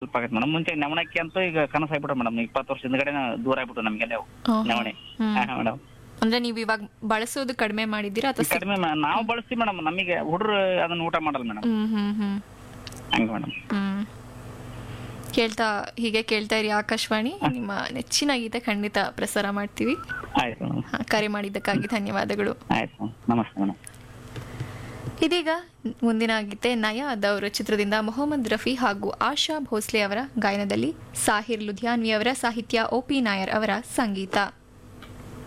ತಪ್ಪಾಗತ್ತೆ madam ಮುಂಚೆ ನವಣಕ್ಕಿ ಅಂತೂ ಈಗ ಕನಸಾಗ್ಬಿಟ್ರೆ ಮೇಡಮ್ ಇಪ್ಪತ್ತು ವರ್ಷ ಹಿಂದ್ಗಡೆ ದೂರ ಆಗ್ಬಿಟ್ಟು ನಮ್ಗೆಲ್ಲ ಅವು ಓಹೋ. ನವಣೆ ಹ್ಮ್. ಮೇಡಮ್ ಅಂದ್ರೆ ನೀವು ಇವಾಗ ಬಳಸೋದು ಕಡಿಮೆ ಮಾಡಿದ್ದೀರಾ ಅಥವಾ ಕಡಿಮೆ ಮ- ನಾವು ಬಳಸ್ತೀವಿ ಮೇಡಮ್ ನಮಗೆ ಹುಡ್ರು ಅದನ್ನ ಊಟ ಮಾಡಲ್ಲ ಮೇಡಮ್ ಹ್ಮ್ ಹ್ಮ್ ಹ್ಮ್ ಹಂಗೆ ಮೇಡಮ್ ಹ್ಮ್ ಕೇಳ್ತಾ ಹೀಗೆ ಕೇಳ್ತಾ ಇರಿ ಆಕಾಶವಾಣಿ ನಿಮ್ಮ ನೆಚ್ಚಿನ ಗೀತೆ ಖಂಡಿತ ಪ್ರಸಾರ ಮಾಡ್ತೀವಿ ಆಯ್ತು ಮೇಡಮ್ ಹಾ, ಕರೆ ಮಾಡಿದ್ದಕ್ಕಾಗಿ ಧನ್ಯವಾದಗಳು ಆಯ್ತು ನಮಸ್ತೆ ಮೇಡಮ್ ಇದೀಗ ಮುಂದಿನ ಗೀತೆ ನಯಾದವರು ಚಿತ್ರದಿಂದ ಮೊಹಮ್ಮದ್ ರಫಿ ಹಾಗೂ ಆಶಾ ಭೋಸ್ಲೆ ಅವರ ಗಾಯನದಲ್ಲಿ ಸಾಹಿರ್ ಲುಧಿಯಾನ್ವಿ ಅವರ ಸಾಹಿತ್ಯ ಒ ಪಿ ನಾಯರ್ ಅವರ ಸಂಗೀತ